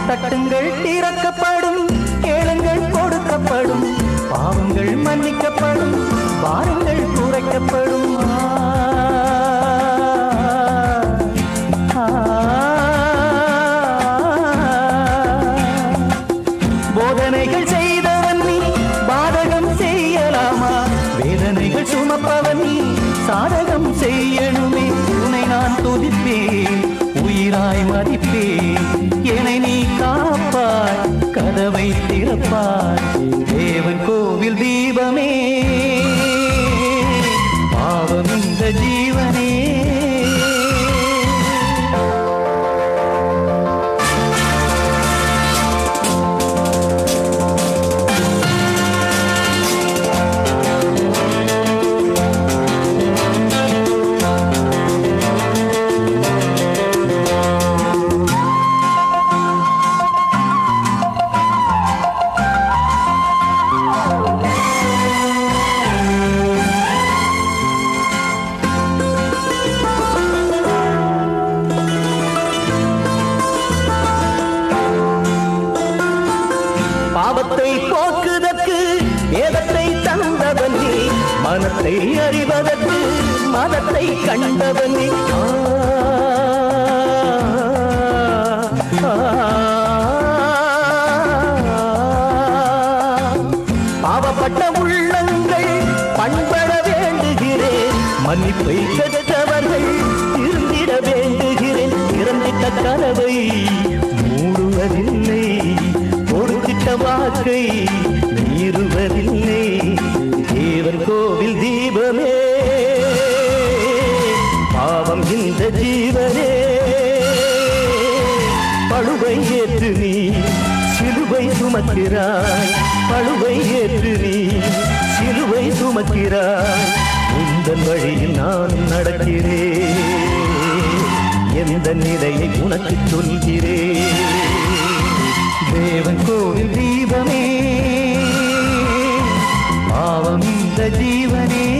தட்டுங்கள் திறக்கப்படும் கேளுங்கள் கொடுக்கப்படும் பாவங்கள் மன்னிக்கப்படும் பாருங்கள் குறைக்கப்படும் ஆ, ஆ. போதனைகள் செய்தவன் நீ பாதகம் செய்யலாமா வேதனைகள் சுமப்பவன் நீ சாதகம் செய்யணுமே உன்னை நான் துதிப்பேன் உயிராய் மதிப்பேன் என்னை நீ காப்பாய் கதவை திறப்பாய் தேவன் கோவில் தீபமே பாவம் இந்த ஜீவனே பாவத்தை போக்குதற்கு வேதத்தை தந்தவன் நீ மனத்தை அறிவதற்கு மதத்தை கண்டவன் நீ ஆ, ஆ, பாவப்பட்ட உள்ளங்கள் பண்பட வேண்டுகிறேன் மன்னிப்பை பெற்றவர்கள் திருந்திட வேண்டுகிறேன் திறந்திட்ட கனவை மூடுவதில்லை கொடுத்திட்ட வாக்கை மீறுவதில்லை தேவன் கோவில் தீபமே பாவம் இந்த ஜீவனே பழுவை ஏற்று நீ சிலுவை சுமக்கிறாய் பழுவை ஏற்று நீ சிலுவை சுமக்கிறாய் உந்தன் வழியில் நான் நடக்கிறேன் எந்த நிலையை உனக்கு சொல்கிறேன் தேவன் கோவில் தீபமே பாவம் இந்த ஜீவனே